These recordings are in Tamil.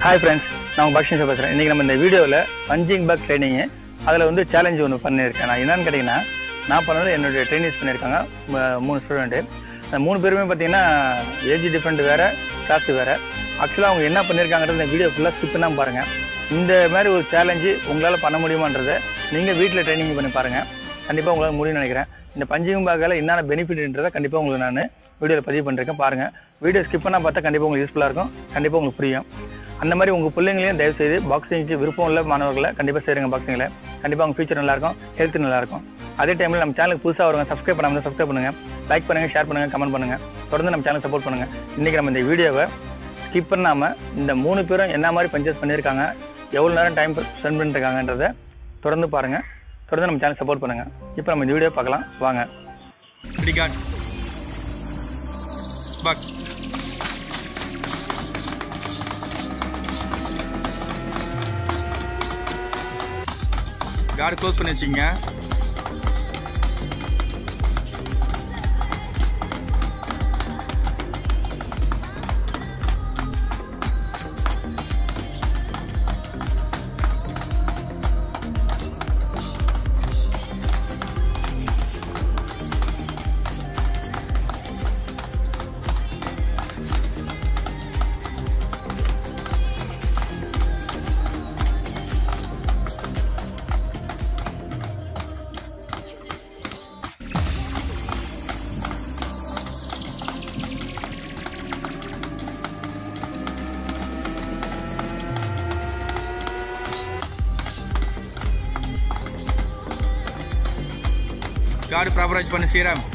ஹாய் ஃப்ரெண்ட்ஸ் நான் உங்கள் பக்ஷன் பேசுகிறேன் இன்றைக்கி நம்ம இந்த வீடியோவில் பஞ்சிங் பேக் ட்ரைனிங்கு அதில் வந்து சேலஞ்ச் ஒன்று பண்ணியிருக்கேன் நான் என்னன்னு கேட்டிங்கன்னா நான் பண்ணது என்னுடைய ட்ரைனிங்ஸ் பண்ணியிருக்காங்க ம- மூணு ஸ்டூடெண்ட்டு அந்த மூணு பேருமே பார்த்தீங்கன்னா ஏஜ் டிஃப்ரெண்ட் வேறு காஸ்ட் வேறு ஆக்சுவலாக அவங்க என்ன பண்ணியிருக்காங்கன்றது இந்த வீடியோ ஃபுல்லாக ஸ்கிப் பண்ணாமல் பாருங்கள் இந்த மாதிரி ஒரு சேலஞ்சு உங்களால் பண்ண முடியுமான்றதை நீங்கள் வீட்டில் ட்ரைனிங் பண்ணி பாருங்கள் கண்டிப்பாக உங்களால் முடியும்னு நினைக்கிறேன் இந்த பஞ்சிங் பேக்கில் என்னென்ன பெனிஃபிட்ன்றதை கண்டிப்பாக உங்களுக்கு நான் வீடியோவில் பதிவு பண்ணிருக்கேன் பாருங்கள் வீடியோ ஸ்கிப் பண்ணால் பார்த்தா கண்டிப்பாக உங்களுக்கு யூஸ்ஃபுல்லாக இருக்கும் கண்டிப்பாக உங்களுக்கு புரியும் அந்த மாதிரி உங்கள் பிள்ளைங்களையும் தயவு செய்து பாக்ஸிங்க்கு விருப்பம் உள்ள மாணவர்களை கண்டிப்பாக சேருங்க பாக்ஸிங்கில் கண்டிப்பாக உங்கள் ஃபியூச்சர் நல்லாயிருக்கும் ஹெல்த் நல்லாயிருக்கும் அதே டைமில் நம்ம சேனலுக்கு புதுசாக வருங்க சப்ஸ்கிரைப் பண்ணாமல் சப்ஸ்கிரைப் பண்ணுங்கள் லைக் பண்ணுங்கள் ஷேர் பண்ணுங்கள் கமெண்ட் பண்ணுங்கள் தொடர்ந்து நம்ம சேனல் சப்போர்ட் பண்ணுங்கள் இன்றைக்கி நம்ம இந்த வீடியோவை ஸ்கிப் பண்ணாமல் இந்த மூணு பேரும் என்ன மாதிரி பர்ச்சேஸ் பண்ணியிருக்காங்க எவ்வளோ நேரம் டைம் ஸ்பெண்ட் பண்ணிருக்காங்கன்றதை தொடர்ந்து பாருங்கள் தொடர்ந்து நம்ம சேனல் சப்போர்ட் பண்ணுங்கள் இப்போ நம்ம இந்த வீடியோ பார்க்கலாம் வாங்க Ready, Buck. கார்டு க்ளோஸ் பண்ணி வச்சுங்க கார்டு ப்ராப்பராக வச்சு பண்ணு ஸ்ரீராம்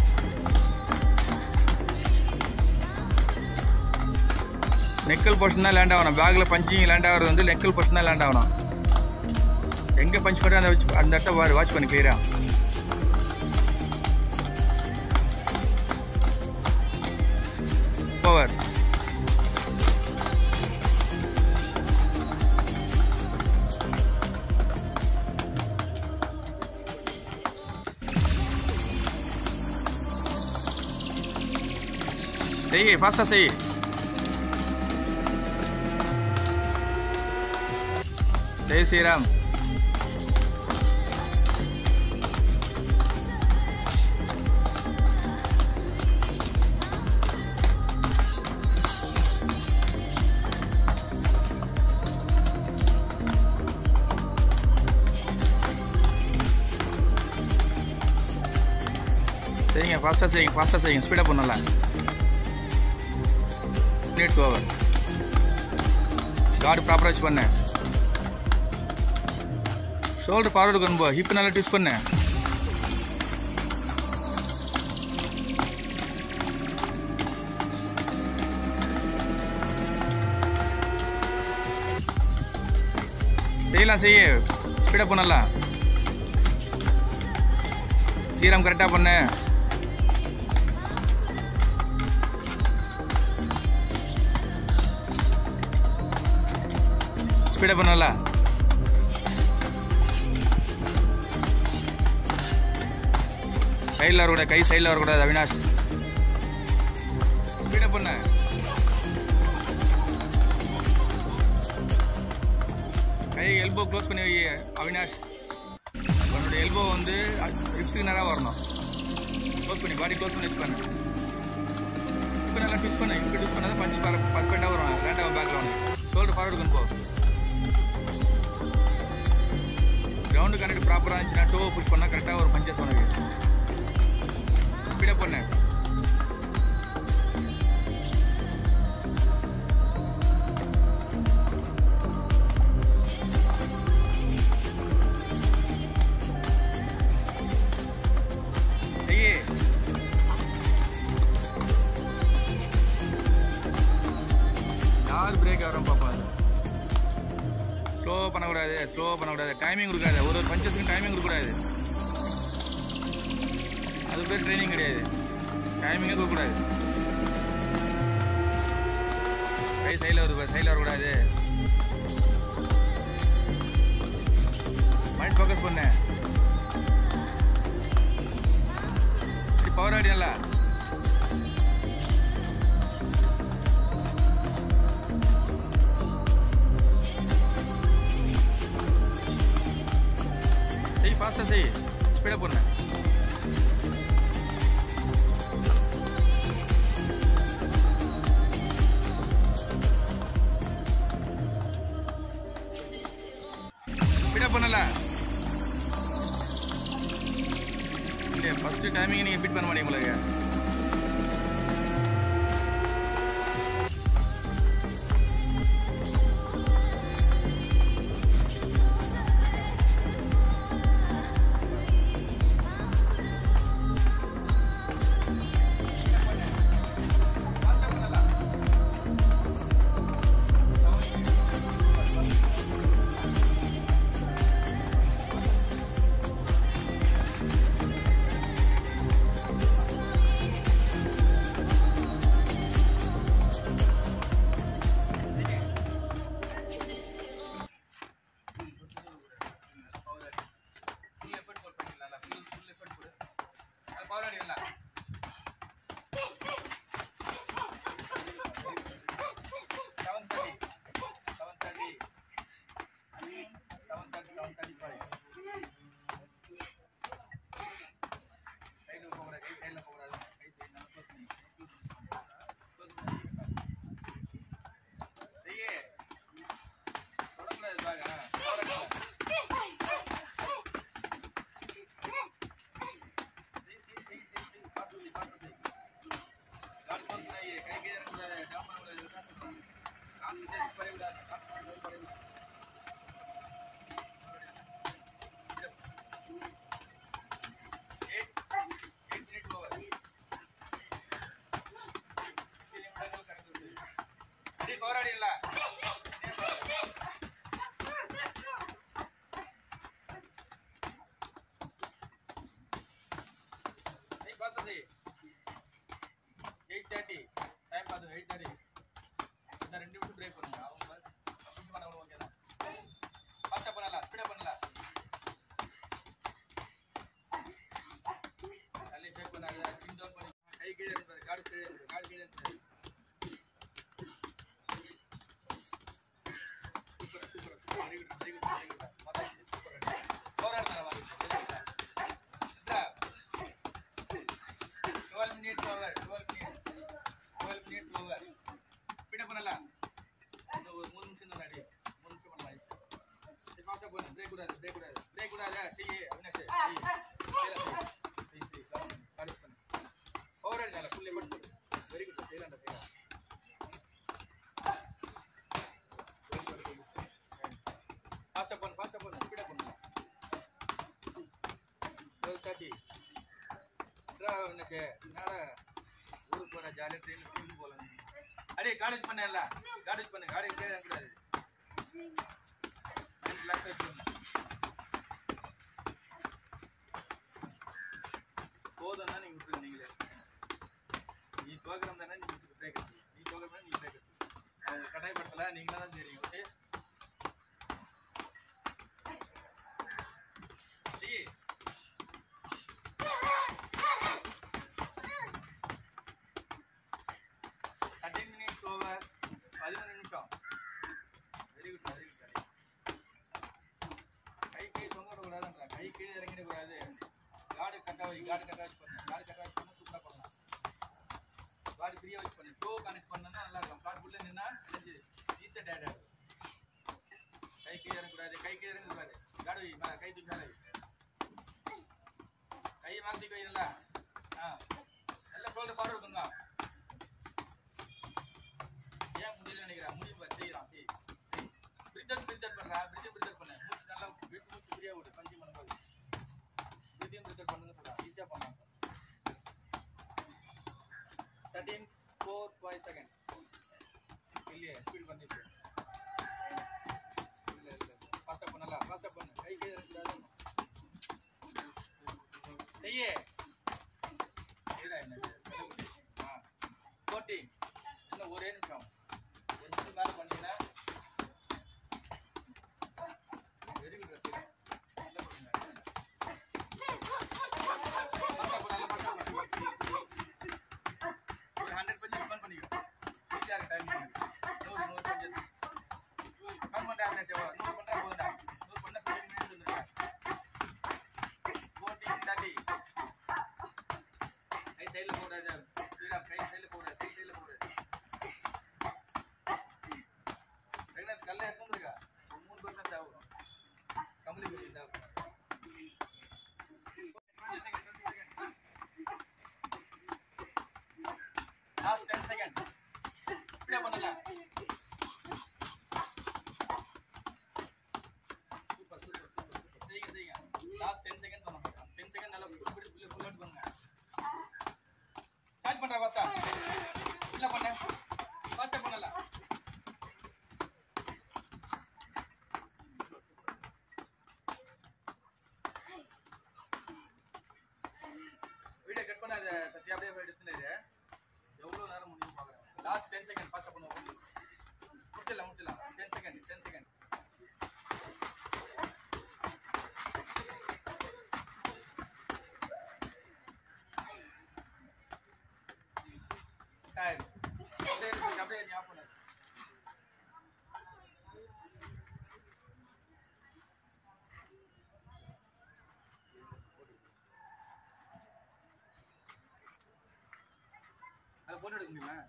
நெக்கல் போர்ஷன் தான் லேண்ட் ஆகணும் பேக்கில் பஞ்சிங் லேண்ட் ஆகிறது வந்து நெக்கல் போர்ஷன் தான் லேண்ட் ஆகணும் எங்கே பஞ்ச் பண்ணி அந்த வச்சு அந்த இடத்த வாட்ச் பண்ணி கிளியரா பவர் செய் ஃபாஸ்டா செய் ஜெய் ஸ்ரீராம் சரிங்க ஃபாஸ்ட்டாக செய்யுங்க ஃபாஸ்ட்டாக செய்யுங்க ஸ்பீடாக பண்ணல மினிட்ஸ் ஓவர் கார்டு ப்ராப்பராக வச்சு பண்ணு ஷோல்டர் ஃபார்வர்டு கொண்டு போ ஹிப் நல்லா ட்விஸ்ட் பண்ணு செய்யலாம் செய்ய ஸ்பீடாக பண்ணலாம் சீரம் கரெக்டாக பண்ணு ஸ்பீடாக பண்ணல சைடில் வரக்கூடாது கை சைடில் வரக்கூடாது அவினாஷ் ஸ்பீடாக பண்ண கை எல்போ க்ளோஸ் பண்ணி வை அவினாஷ் உன்னோட எல்போ வந்து ரிப்ஸுக்கு நேராக வரணும் க்ளோஸ் பண்ணி பாடி க்ளோஸ் பண்ணி வச்சு பண்ணு இப்போ நல்லா ட்விஸ்ட் பண்ணு இப்போ ட்விஸ்ட் பண்ணால் பஞ்ச் பர்ஃபெக்டாக வரும் ரெண்டாவது பேக்ரவுண்ட் ஷோல்டர் ஃபார்வர்டு கொண்டு போ கிரவுண்டு கனெக்ட் ப்ராப்பராக இருந்துச்சுன்னா டோ புஷ் பண்ணால் கரெக்டாக ஒரு பஞ்சஸ் உனக்கு ஸ்பீடாக பண்ணு செய்யு யார் பிரேக் ஆகிறோம் பாப்பா ஸ்லோ பண்ணக்கூடாது ஸ்லோ பண்ணக்கூடாது டைமிங் கொடுக்காது ஒரு ஒரு பஞ்சஸுக்கு டைமிங் கொடுக்கக்கூடாது அது பேர் ட்ரைனிங் கிடையாது டைமிங்கே கொடுக்கக்கூடாது கை சைடில் வருது சைடில் வரக்கூடாது மைண்ட் ஃபோக்கஸ் பண்ணு பவர் ஆடியல்ல ஃபாஸ்ட்டாக செய் ஸ்பீடாக பண்ணு ஸ்பீடாக பண்ணல இல்லையா ஃபஸ்ட்டு டைமிங் நீங்கள் ஃபிட் பண்ண மாட்டீங்க உங்களுக்கு ஃபுல் எஃபர்ட் போட் பண்ணிடலாம் ஃபுல் ஃபுல் எஃபர்ட் போடு அது பவர் அடிக்கல seven thirty seven thirty seven thirty seven thirty five சைடில் போகக்கூடாது கை சைடில் போகக்கூடாது கை சைடு நல்லா க்ளோஸ் பண்ணி க்ளோஸ் பண்ணி செய்யே தொடக்கூடாது பாருங்க பவர் அடிக்கல போராடில்ல பாசதி எயிட் தேர்ட்டி டைம் பார்த்து எயிட் தேர்ட்டி இந்த ரெண்டு நிமிஷம் பிரேக் பண்ணுங்க அவங்க புஷ் பண்ண ஓகே தான் ஃபாஸ்ட்டாக பண்ணலாம் ஸ்பீடாக பண்ணலாம் தள்ளி பிரேக் பண்ணாங்க சின் டவுன் பண்ணி கை கீழே இருந்தாரு காடு கீழே இருந்தாரு காடு கீழே இருந்தாரு super super super very good very good very good மொதல் சூப்பர் போராடுறாங்க வாங்க இந்தா 12 minutes over 12 minutes 12 minutes over ஸ்பீடா பண்ணலாம் இந்த ஒரு மூணு நிமிஷம் தான் அடி மூணு நிமிஷம் பண்ணலாம் சரி ஃபாஸ்டா போடு பிரேக் கூடாது பிரேக் கூடாது பிரேக் கூடாது செய்ய அவினாஷ் செய் செய் செய் கார்டு பண்ணு ஓவர் அடிச்சால ஃபுல் எஃபர்ட் போடு வெரி குட் செய்யலாம்டா செய்யலாம் ஃபாஸ்டா பண்ணு ஃபாஸ்டா பண்ணு ஸ்பீடா பண்ணு 12:30 என்னச்சு என்னடா ஊருக்கு போற ஜாலியாக ட்ரெயினில் ட்ரெயின் போகலாம் அடே காலேஜ் பண்ணல காலேஜ் பண்ணு காலேஜ் தேவை கூடாது நைன் லேக்ஸ் வச்சுக்கணும் போதும்னா நீங்க விட்டுருங்க நீங்களே நீ ப்ரோக்ராம் தானே நீங்க பிரேக் எடுத்து நீ ப்ரோக்ராம் நீ பிரேக் எடுத்து அவங்க கட்டாயப்படுத்தல நீங்களா தான் தெரியும் okay See? Thirteen minutes over பதிமூணு நிமிஷம் வெரி குட் வெரி குட் கை கை தொங்க விடக்கூடாதுன்ற கை கீழே இறங்கிட கூடாது காடு கட்டா வை காடு கட்டா வச்சு பண்ணு காடு கட்டா வச்சு பண்ணா சூப்பராக பண்ணலாம் காடு ஃப்ரீயாக வச்சு பண்ணு டோ கனெக்ட் பண்ணா நல்லா இருக்கும் காடுக்குள்ளே நின்னா நினைஞ்சு ஈஸியாக டயர்ட் ஆகும் கை கீழே இறங்கக்கூடாது கை கீழே இறங்கக்கூடாது காடு வை மேலே கை தூக்கி மேலே வை கையை மேலே தூக்கி வைக்கல ஆ நல்லா ஷோல்டர் பார்வை இருக்குங்க ஏன் முடியல நினைக்கிறா முடிவு பாரு, செய்யலாம் செய் பிரித்தர் பிரித்தர் பண்றா பிரித்தர் பிரித்தர் பண்ணு மூச்சு நல்லா விட்டு மூச்சு ஃப்ரீயா விடு பஞ்சு பண்ண போது பிரித்தியம் பிரித்தர் பண்ணுங்க சொல்றா ஈஸியா பண்ணலாம் தேர்ட்டீன் ஃபோர் ஃபைவ் செகண்ட் இல்லையே ஸ்பீட் பண்ணிட்டு இல்ல இல்ல ஃபாஸ்டா பண்ணலாம் ஃபாஸ்டா பண்ணு கை கை இருக்கக்கூடாது செய்யே செய்யடா என்ன ஆ ஃபோர்டீன் இன்னும் ஒரே நிமிஷம் ஒரு நிமிஷம் மேலே பண்ணிட்டீங்கன்னா வெரி குட் ரசிகா நல்லா பண்ணுங்க பாஸ்டா பண்ணு, நல்லா பாஸ்டா பண்ணு. ஒரு ஹண்ட்ரட் பஞ்சஸ் ஸ்பெண்ட் பண்ணிக்கோ ஈஸியாக இருக்கு டைமிங் நூறு நூறு பஞ்சஸ் ஸ்பெண்ட் பண்ணுறேன் நூறு பண்ணுறா போதுடா நூறு பண்ணால் ஃபிஃப்டின் மினிட்ஸ் வந்துருக்கேன் கட் ஆயிடுச்சு அப்படியே இருக்கு, அப்படியே நீ ஆஃப் பண்ணு அதில் போட்டோ எடுக்க முடியுமா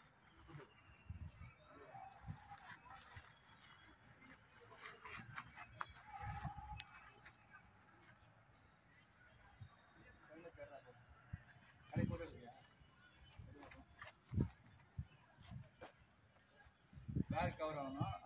அதில் போட்டோ எடுக்கியா பேக் கவர் ஆகணும்